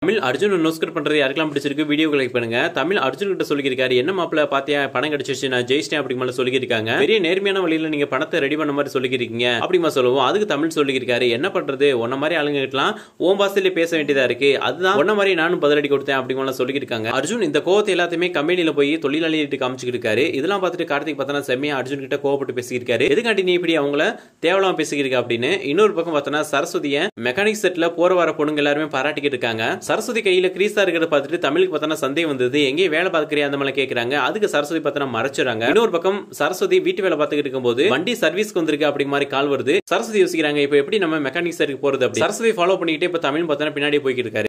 தமிழ் அர்ஜுன் நோஸ்கர் பண்றது யாருக்கெல்லாம் பிடிச்சிருக்கு வீடியோ லைக் பண்ணுங்க தமிழ் அர்ஜுன் கிட்ட சொல்லியிருக்காரு என்ன மாப்பிள்ள பாத்தியா பணம் கிடைச்சிச்சு நான் ஜெயிச்சிட்டேன் அப்படி மாதிரி சொல்லியிருக்காங்க பெரிய நேர்மையான வழியில நீங்க பணத்தை ரெடி பண்ண மாதிரி சொல்லியிருக்கீங்க அப்படிமா சொல்லுவோம் அதுக்கு தமிழ் சொல்லியிருக்காரு என்ன பண்றது உன்ன மாதிரி ஆளுங்க கிட்டலாம் ஓம் பாசத்திலே பேச வேண்டியதா இருக்கு அதுதான் உன்ன மாதிரி நானும் பதிலடி கொடுத்தேன் அப்படி மாதிரி சொல்லியிருக்காங்க அர்ஜுன் இந்த கோவத்தை எல்லாத்தையுமே கம்பெனில போய் தொழிலாளிகிட்ட காமிச்சுக்கிட்டு இருக்காரு இதெல்லாம் பார்த்துட்டு கார்த்திக் பார்த்தனா செம்மையா அர்ஜுன் கிட்ட கோவப்பட்டு பேசியிருக்காரு எதுக்காண்டி நீ இப்படி அவங்கள தேவலாம பேசிக்கிருக்க அப்படின்னு இன்னொரு பக்கம் பார்த்தோன்னா சரஸ்வதிய மெக்கானிக் செட்ல போற வர பொண்ணுங்க எல்லாருமே பாராட்டிக்கிட்டு இருக்காங்க சரஸ்வதி கையில கிரீஸா இருக்கிறத பார்த்துட்டு தமிழுக்கு பார்த்தோன்னா சந்தேகம் வந்தது எங்கேயும் வேலை பார்க்கறியா அந்த மாதிரி கேட்கறாங்க அதுக்கு சரஸ்வதி பார்த்தோன்னா மறைச்சுறாங்க இன்னொரு பக்கம் சரஸ்வதி வீட்டு வேலை பார்த்துக்கிட்டு இருக்கும்போது வண்டி சர்வீஸ்க்கு வந்திருக்கு அப்படி மாதிரி கால் வருது சரஸ்வதி யோசிக்கிறாங்க இப்போ எப்படி நம்ம மெக்கானிக் செட்டுக்கு போறது அப்படி சரஸ்வதி ஃபாலோ பண்ணிக்கிட்டே இப்ப தமிழ் பார்த்தோன்னா பின்னாடி போய்கிட்டு இருக்காரு